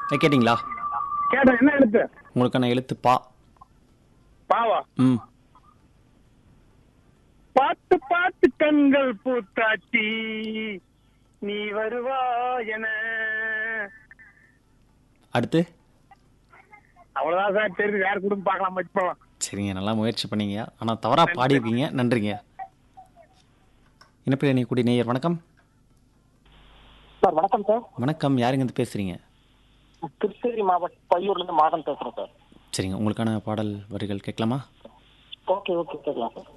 ஏ, கேட்டிங்களா கேட்டேன் என்ன எழுத்து உங்களுக்கான எழுத்து பா பாவா ம் பாட்டு பாட்டு கண்கள் பூத்தாச்சி நீ வருவா என அடுத்து அவ்வளவுதான் சார் தெரியுது வேற குடும்பம் பார்க்கலாம் வச்சு போலாம் சரிங்க நல்லா முயற்சி பண்ணீங்க ஆனால் தவறாக பாடியிருக்கீங்க நன்றிங்க இனப்பிரியா நீ கூடி நேயர் வணக்கம் சார் வணக்கம் சார் வணக்கம் யாருங்க இருந்து பேசுகிறீங்க கிருஷ்ணகிரி மாவட்டம் பையூர்ல இருந்து மாதம் பேசுறேன் சார் சரிங்க உங்களுக்கான பாடல் வரிகள் கேட்கலாமா ஓகே ஓகே கேட்கலாம் சார்